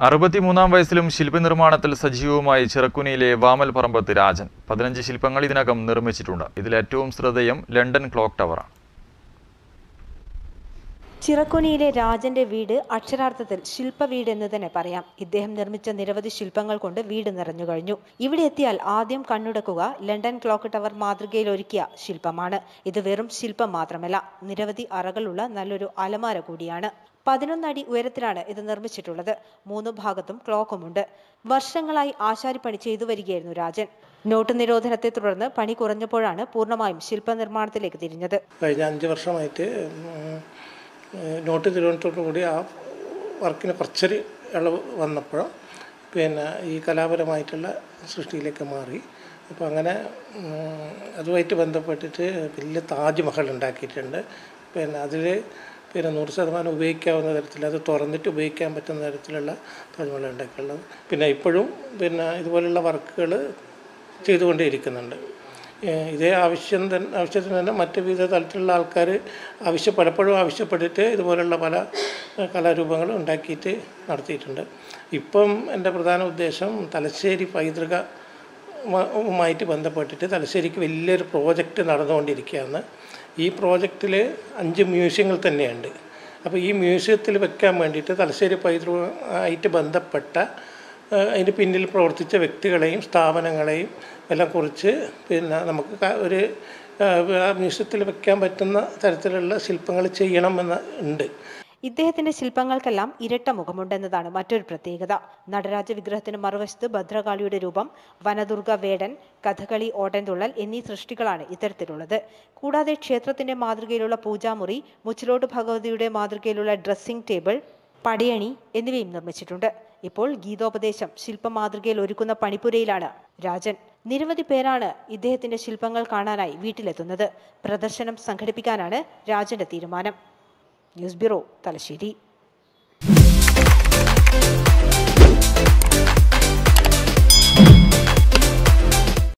അറുപത്തിമൂന്നാം വയസ്സിലും ശില്പനിർമ്മാണത്തിൽ സജീവവുമായി ചിറക്കുനിയിലെ വാമൽ പറമ്പത്ത് രാജൻ പതിനഞ്ച് ശില്പങ്ങൾ ഇതിനകം നിർമ്മിച്ചിട്ടുണ്ട് ഇതിൽ ഏറ്റവും ശ്രദ്ധേയം ലണ്ടൻ ക്ലോക്ക് ടവറാണ് ചിറക്കുനിയിലെ രാജന്റെ വീട് അക്ഷരാർത്ഥത്തിൽ ശില്പവീട് എന്ന് തന്നെ പറയാം ഇദ്ദേഹം നിർമ്മിച്ച നിരവധി ശില്പങ്ങൾ കൊണ്ട് വീട് നിറഞ്ഞു കഴിഞ്ഞു ഇവിടെ എത്തിയാൽ ആദ്യം കണ്ണുടക്കുക ലണ്ടൻ ക്ലോക്ക് ടവർ മാതൃകയിൽ ഒരുക്കിയ ശില്പമാണ് ഇത് വെറും ശില്പം മാത്രമല്ല നിരവധി അറകളുള്ള നല്ലൊരു അലമാര കൂടിയാണ് പതിനൊന്നടി ഉയരത്തിലാണ് ഇത് നിർമ്മിച്ചിട്ടുള്ളത് മൂന്ന് ഭാഗത്തും ക്ലോക്കുമുണ്ട് വർഷങ്ങളായി ആശാരിപ്പണി ചെയ്തു വരികയായിരുന്നു രാജൻ നോട്ട് നിരോധനത്തെ തുടർന്ന് പണി കുറഞ്ഞപ്പോഴാണ് പൂർണ്ണമായും ശില്പനിർമ്മാണത്തിലേക്ക് തിരിഞ്ഞത് കഴിഞ്ഞ അഞ്ച് വർഷമായിട്ട് ഉം, ഏഹ് നോട്ട് തിരുവനന്തപുരത്തോടു കൂടി ആ വർക്കിന് കുറച്ചൊരു ഇളവ് വന്നപ്പോൾ പിന്നെ ഈ കലാപരമായിട്ടുള്ള സൃഷ്ടിയിലേക്ക് മാറി അപ്പോൾ അങ്ങനെ ഉം, അതുമായിട്ട് ബന്ധപ്പെട്ടിട്ട് വലിയ താജ്മഹൽ ഉണ്ടാക്കിയിട്ടുണ്ട് പിന്നെ അതിൽ പിന്നെ നൂറ് ശതമാനം ഉപയോഗിക്കാവുന്ന തരത്തിൽ അത് തുറന്നിട്ട് ഉപയോഗിക്കാൻ പറ്റുന്ന തരത്തിലുള്ള താജ്മഹൽ ഉണ്ടാക്കിയുള്ളത് പിന്നെ ഇപ്പോഴും പിന്നെ ഇതുപോലുള്ള വർക്കുകൾ ചെയ്തുകൊണ്ടേയിരിക്കുന്നുണ്ട് ഏഹ് ഇതേ ആവശ്യം തന്നെ ആവശ്യത്തിന് തന്നെ മറ്റ് വിവിധ തലത്തിലുള്ള ആൾക്കാർ ആവശ്യ പലപ്പോഴും ആവശ്യപ്പെട്ടിട്ട് ഇതുപോലുള്ള പല ഏഹ് കലാരൂപങ്ങൾ ഉണ്ടാക്കിയിട്ട് നടത്തിയിട്ടുണ്ട് ഇപ്പം എൻ്റെ പ്രധാന ഉദ്ദേശം തലശ്ശേരി പൈതൃക മ- മായിട്ട് ബന്ധപ്പെട്ടിട്ട് തലശ്ശേരിക്ക് വലിയൊരു പ്രോജക്റ്റ് നടന്നുകൊണ്ടിരിക്കുകയാണ് ഈ പ്രോജക്റ്റിൽ അഞ്ച് മ്യൂസിയങ്ങൾ തന്നെയുണ്ട് അപ്പോൾ ഈ മ്യൂസിയത്തിൽ വെക്കാൻ വേണ്ടിയിട്ട് തലശ്ശേരി പൈതൃകമായിട്ട് ബന്ധപ്പെട്ട ഏഹ് അതിന് പിന്നിൽ പ്രവർത്തിച്ച വ്യക്തികളെയും സ്ഥാപനങ്ങളെയും എല്ലാം കുറിച്ച് പിന്നെ നമുക്ക് ക- ഒരു ഏഹ് ആ മ്യൂസിയത്തിൽ വെക്കാൻ പറ്റുന്ന തരത്തിലുള്ള ശില്പങ്ങൾ ചെയ്യണമെന്ന് ഉണ്ട് ഇദ്ദേഹത്തിന്റെ ശില്പങ്ങൾക്കെല്ലാം ഇരട്ട മുഖമുണ്ടെന്നതാണ് മറ്റൊരു പ്രത്യേകത നടരാജ വിഗ്രഹത്തിന് മറുവശത്ത് ഭദ്രകാളിയുടെ രൂപം വനദുർഗ വേടൻ കഥകളി ഓട്ടൻതുള്ളൽ എന്നീ സൃഷ്ടികളാണ് ഇത്തരത്തിലുള്ളത് കൂടാതെ ക്ഷേത്രത്തിന്റെ മാതൃകയിലുള്ള പൂജാമുറി മുച്ചിലോട്ട് ഭഗവതിയുടെ മാതൃകയിലുള്ള ഡ്രസ്സിംഗ് ടേബിൾ പടിയണി എന്നിവയും നിർമ്മിച്ചിട്ടുണ്ട് ഇപ്പോൾ ഗീതോപദേശം ശില്പ മാതൃകയിൽ ഒരുക്കുന്ന പണിപ്പുരയിലാണ് രാജൻ നിരവധി പേരാണ് ഇദ്ദേഹത്തിന്റെ ശില്പങ്ങൾ കാണാനായി വീട്ടിലെത്തുന്നത് പ്രദർശനം സംഘടിപ്പിക്കാനാണ് രാജന്റെ തീരുമാനം ന്യൂസ് ബ്യൂറോ തലശ്ശേരി